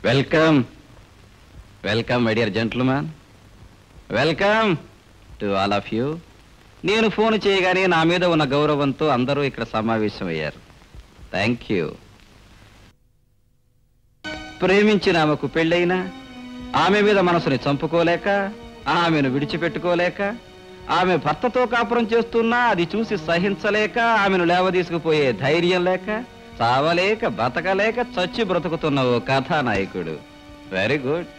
Welcome welcome my dear gentlemen welcome to all of you నేను phone చేయగానే నా మీద ఉన్న గౌరవంతో అందరూ ఇక్కడ సమావేశమయ్యారు థ్యాంక్ యూ ప్రేమించిన ఆమెకు పెళ్ళైనా ఆమె మీద మనసుని చంపుకోలేక ఆమెను విడిచిపెట్టుకోలేక ఆమె భర్తతో కాపురం చేస్తున్నా అది చూసి సహించలేక ఆమెను లేవదీసుకుపోయే ధైర్యం లేక చావలేక బతకలేక చచ్చి బ్రతుకుతున్న ఓ కథానాయకుడు వెరీ గుడ్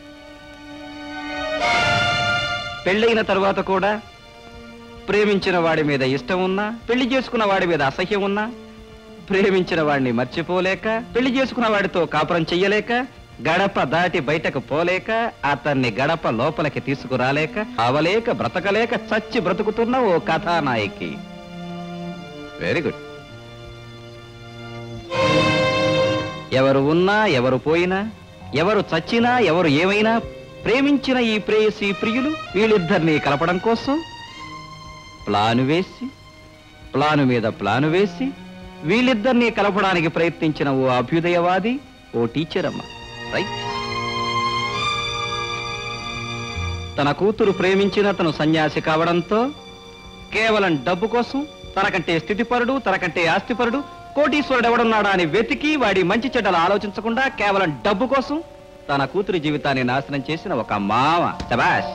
పెళ్ళైన తరువాత కూడా ప్రేమించిన వాడి మీద ఇష్టం ఉన్నా పెళ్లి చేసుకున్న వాడి మీద అసహ్యం ఉన్నా ప్రేమించిన వాడిని మర్చిపోలేక పెళ్లి చేసుకున్న వాడితో కాపురం చెయ్యలేక గడప దాటి బయటకు పోలేక అతన్ని గడప లోపలికి తీసుకురాలేక అవలేక బ్రతకలేక చచ్చి బ్రతుకుతున్న ఓ కథానాయకి వెరీ గుడ్ ఎవరు ఉన్నా ఎవరు పోయినా ఎవరు చచ్చినా ఎవరు ఏమైనా ప్రేమించిన ఈ ప్రేయసి ప్రియులు వీళ్ళిద్దరినీ కలపడం కోసం ప్లాను వేసి ప్లాను మీద ప్లాను వేసి వీళ్ళిద్దరినీ కలపడానికి ప్రయత్నించిన ఓ అభ్యుదయవాది ఓ టీచర్ అమ్మ రైట్ తన కూతురు ప్రేమించిన తను సన్యాసి కావడంతో కేవలం డబ్బు కోసం తనకంటే స్థితిపరుడు తనకంటే ఆస్తిపరుడు కోటీశ్వరుడు ఎవడున్నాడా అని వెతికి వాడి మంచి చెడ్డలు ఆలోచించకుండా కేవలం డబ్బు కోసం తన కూతురి జీవితాన్ని నాశనం చేసిన ఒక మామ శబాష్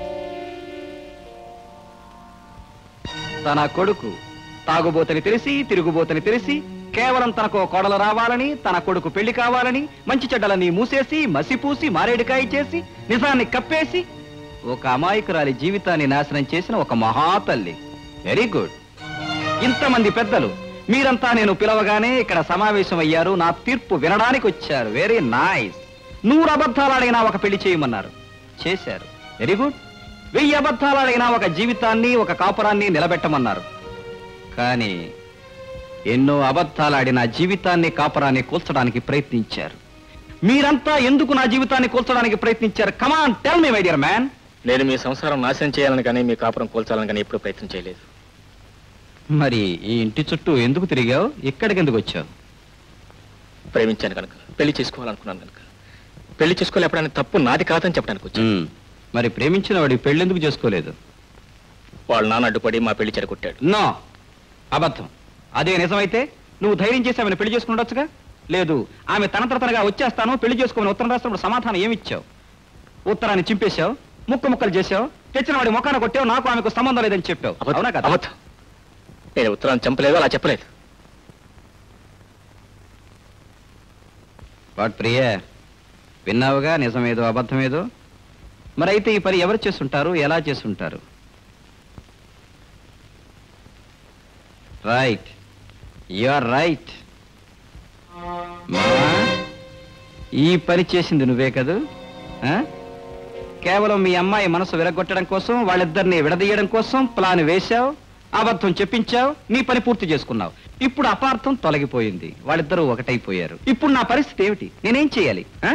తన కొడుకు తాగుబోతని తెలిసి తిరుగుబోతని తెలిసి కేవలం తనకు ఓ కోడలు రావాలని తన కొడుకు పెళ్లి కావాలని మంచి చెడ్డలని మూసేసి మసిపూసి మారేడుకాయ చేసి నిజాన్ని కప్పేసి ఒక అమాయకురాలి జీవితాన్ని నాశనం చేసిన ఒక మహాతల్లి వెరీ గుడ్ ఇంతమంది పెద్దలు మీరంతా నేను పిలవగానే ఇక్కడ సమావేశం అయ్యారు నా తీర్పు వినడానికి వచ్చారు వెరీ నైస్ నూరు అబద్ధాలాడైనా ఒక పెళ్లి చేయమన్నారు చేశారు వెరీ గుడ్ వెయ్యి అబద్ధాలాడైనా ఒక జీవితాన్ని ఒక కాపురాన్ని నిలబెట్టమన్నారు కానీ ఎన్నో అబద్ధాలాడి నా జీవితాన్ని కాపురాన్ని కూల్చడానికి ప్రయత్నించారు మీరంతా ఎందుకు నా జీవితాన్ని కూల్చడానికి ప్రయత్నించారు come on tell me my dear man నేను మీ సంసారం నాశనం చేయాలని కానీ మీ కాపురం కూల్చాలని కానీ ఎప్పుడు ప్రయత్నం చేయలేదు మరి ఈ ఇంటి చుట్టూ ఎందుకు తిరిగావు ఇక్కడికి ఎందుకు వచ్చావు ప్రేమించాను కనుక పెళ్లి చేసుకోవాలనుకున్నాను కనుక పెళ్లి చేసుకోలేపడానికి తప్పు నాది కాదని చెప్పడానికి వచ్చాను ఉమ్, మరి ప్రేమించిన వాడి పెళ్ళెందుకు చేసుకోలేదు వాళ్ళ నాన్న అడ్డుపడి మా పెళ్లి చెడగొట్టాడు నో అబద్ధం అదే నిజమైతే నువ్వు ధైర్యం చేసి ఆమెను పెళ్లి చేసుకుని ఉండొచ్చుగా లేదు ఆమె తనంతర తనగా వచ్చేస్తాను పెళ్లి చేసుకోమని ఉత్తరం రాసినప్పుడు సమాధానం ఏమిచ్చావు ఉత్తరాన్ని చింపేశావు ముక్క ముక్కలు చేశావు తెచ్చిన వాడి ముఖాన కొట్టావు నాకు ఆమెకు సంబంధం లేదని చెప్పావు అవునా అబద్ధం కదా అబద్ధం నేను ఉత్తరాన్ని చంపలేదు అలా చెప్పలేదు వాట్ ప్రియ విన్నావుగా నిజమేదో అబద్ధమేదో మరి అయితే ఈ పని ఎవరు చేస్తుంటారు ఎలా చేస్తుంటారు రైట్ యు ఆర్ రైట్ ఈ పని చేసింది నువ్వే కదూ ఆ? కేవలం మీ అమ్మాయి మనసు విరగొట్టడం కోసం వాళ్ళిద్దరిని విడదీయడం కోసం ప్లాన్ వేశావు అబద్ధం చెప్పించావు నీ పని పూర్తి చేసుకున్నావు ఇప్పుడు అపార్థం తొలగిపోయింది వాళ్ళిద్దరూ ఒకటైపోయారు ఇప్పుడు నా పరిస్థితి ఏమిటి నేనేం చేయాలి ఆ?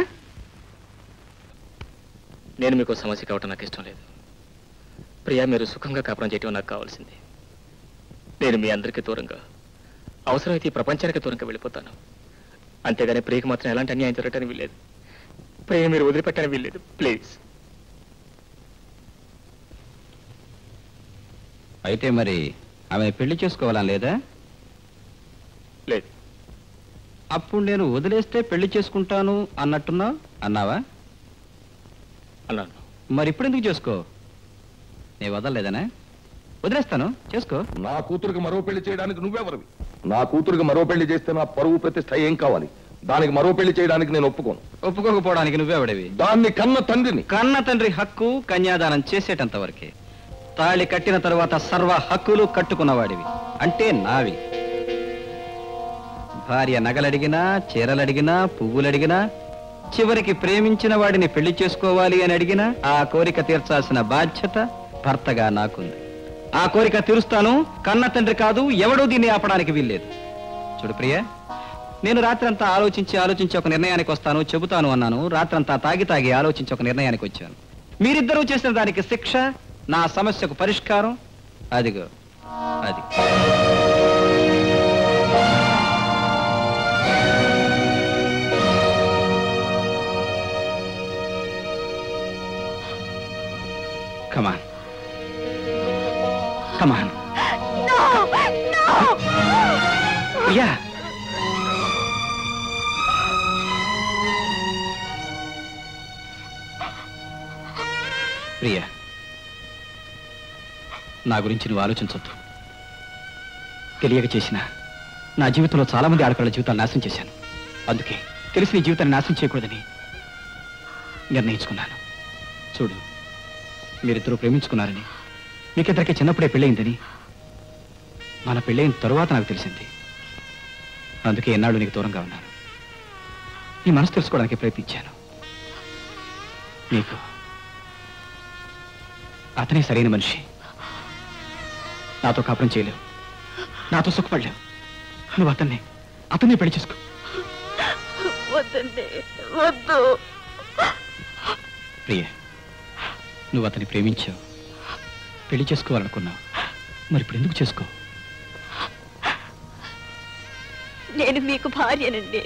నేను మీకు సమస్య కావటం నాకు ఇష్టం లేదు ప్రియా మీరు సుఖంగా కాపురం చేయటం నాకు కావాల్సింది నేను మీ అందరికీ దూరంగా అవసరమైతే ఈ ప్రపంచానికి దూరంగా వెళ్ళిపోతాను అంతేగాని ప్రియకి మాత్రం ఎలాంటి అన్యాయం జరగటానికి వీల్లేదు ప్రియ మీరు వదిలిపెట్టడానికి వీల్లేదు ప్లీజ్ అయితే మరి ఆమె పెళ్లి చేసుకోవాలని లేదా లేదు అప్పుడు నేను వదిలేస్తే పెళ్లి చేసుకుంటాను అన్నట్టున్నావు అన్నావా అన్నాను మరి ఇప్పుడు ఎందుకు చేసుకో నేను వదలలేదనే వదిలేస్తాను చేసుకో నా కూతురికి మరో పెళ్లి చేయడానికి నువ్వెవరివి నా కూతురికి మరో పెళ్లి చేస్తే నా పరువు ప్రతిష్ట ఏం కావాలి దానికి మరో పెళ్లి చేయడానికి నేను ఒప్పుకోను ఒప్పుకోకపోవడానికి నువ్వెవడివి దాన్ని కన్న తండ్రిని కన్న తండ్రి హక్కు కన్యాదానం చేసేటంత వరకే తాళి కట్టిన తరువాత సర్వ హక్కులు కట్టుకున్నవాడివి అంటే నావి భార్య నగలడిగినా చీరలడిగినా పువ్వులడిగినా చివరికి ప్రేమించిన వాడిని పెళ్లి చేసుకోవాలి అని అడిగినా ఆ కోరిక తీర్చాల్సిన బాధ్యత భర్తగా నాకుంది ఆ కోరిక తీరుస్తాను కన్న తండ్రి కాదు ఎవడూ దీన్ని ఆపడానికి వీల్లేదు చూడు ప్రియ నేను రాత్రంతా ఆలోచించి ఆలోచించి ఒక నిర్ణయానికి వస్తాను చెబుతాను అన్నాను రాత్రంతా తాగి తాగి ఆలోచించి ఒక నిర్ణయానికి వచ్చాను మీరిద్దరూ చేసిన దానికి శిక్ష నా సమస్యకు పరిష్కారం అదిగో అది ప్రియా ప్రియా నా గురించి నువ్వు ఆలోచించొద్దు తెలియక చేసిన నా జీవితంలో చాలా మంది ఆడపిల్లల జీవితాలు నాశనం చేశాను అందుకే తెలిసి నీ జీవితాన్ని నాశనం చేయకూడదని నిర్ణయించుకున్నాను చూడు మీరిద్దరూ ప్రేమించుకున్నారని మీకిద్దరికి చిన్నప్పుడే పెళ్ళయిందని మన పెళ్ళైన తరువాత నాకు తెలిసింది అందుకే ఎన్నాళ్ళు నీకు దూరంగా ఉన్నాను నీ మనసు తెలుసుకోవడానికి ప్రయత్నించాను నీకు అతనే సరైన మనిషి నాతో కాపురం చేయలేవు నాతో సుఖపడలేవు నువ్వు అతన్ని అతన్నే పెళ్లి చేసుకో వద్దండి వద్దు ప్రియ నువ్వు అతన్ని ప్రేమించావు పెళ్లి చేసుకోవాలనుకున్నావు మరి ఇప్పుడు ఎందుకు చేసుకో నేను మీకు భార్యనండి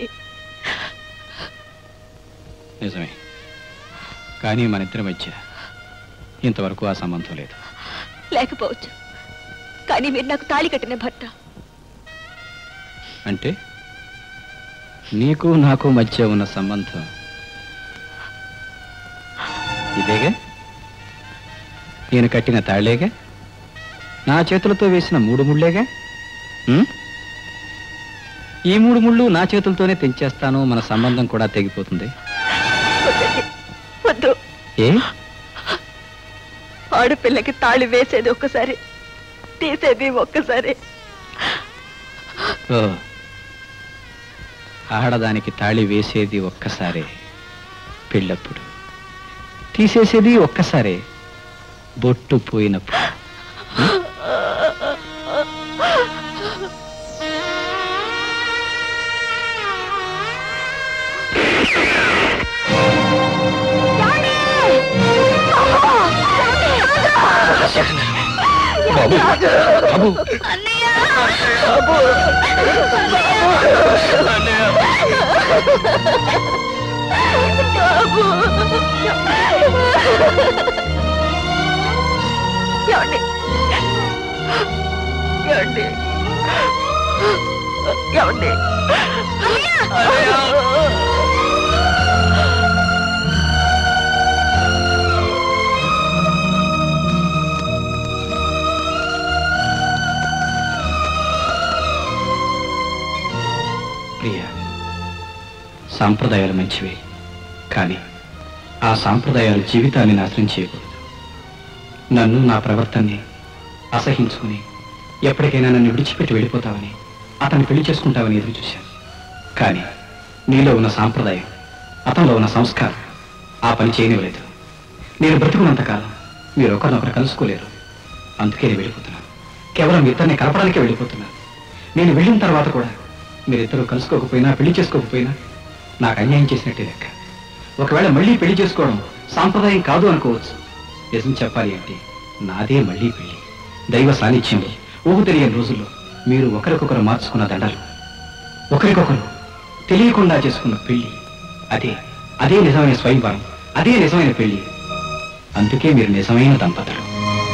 నిజమే కానీ మన ఇద్దరి మధ్య ఇంతవరకు ఆ సంబంధం లేదు లేకపోవచ్చు కానీ మీరు నాకు తాళి కట్టిన భర్త అంటే నీకు నాకు మధ్య ఉన్న సంబంధం ఇదేగా నేను కట్టిన తాళ్లేగా నా చేతులతో వేసిన మూడు ముళ్ళేగా ఉం? ఈ మూడు ముళ్ళు నా చేతులతోనే తెంచేస్తాను మన సంబంధం కూడా తెగిపోతుంది వద్దండి వద్దు ఏ ఆడపిల్లకి తాళి వేసేది ఒక్కసారి తీసేది ఒక్కసారి ఓ ఆడదానికి తాళి వేసేది ఒక్కసారే పెళ్ళప్పుడు తీసేసేది ఒక్కసారే బొట్టు పోయినప్పుడు బాబు బాబు ఏమండి ఏమండి ఏమండి ప్రియ సాంప్రదాయాలు మంచివి కానీ ఆ సాంప్రదాయాలు జీవితాన్ని నాశనం చేయకూడదు నన్ను నా ప్రవర్తనని అసహించుకుని ఎప్పటికైనా నన్ను విడిచిపెట్టి వెళ్ళిపోతావని అతన్ని పెళ్లి చేసుకుంటావని ఎదురు చూశాను కానీ నీలో ఉన్న సాంప్రదాయం అతనిలో ఉన్న సంస్కారం ఆ పని చేయనివ్వలేదు నేను బ్రతుకున్నంతకాలం మీరు ఒకరినొకరు కలుసుకోలేరు అందుకే నేను వెళ్ళిపోతున్నాను కేవలం ఇద్దరిని కలపడానికే వెళ్ళిపోతున్నాను నేను వెళ్ళిన తర్వాత కూడా మీరిద్దరూ కలుసుకోకపోయినా పెళ్లి చేసుకోకపోయినా నాకు అన్యాయం చేసినట్టే లెక్క ఒకవేళ మళ్ళీ పెళ్లి చేసుకోవడం సాంప్రదాయం కాదు అనుకోవచ్చు నిజం చెప్పాలి అంటే నాదే మళ్ళీ పెళ్లి దైవ సాన్నిధ్యంలో ఊహు తెలియని రోజుల్లో మీరు ఒకరికొకరు మార్చుకున్న దండలు ఒకరికొకరు తెలియకుండా చేసుకున్న పెళ్లి అదే అదే నిజమైన స్వయంవరం అదే నిజమైన పెళ్లి అందుకే మీరు నిజమైన దంపతులు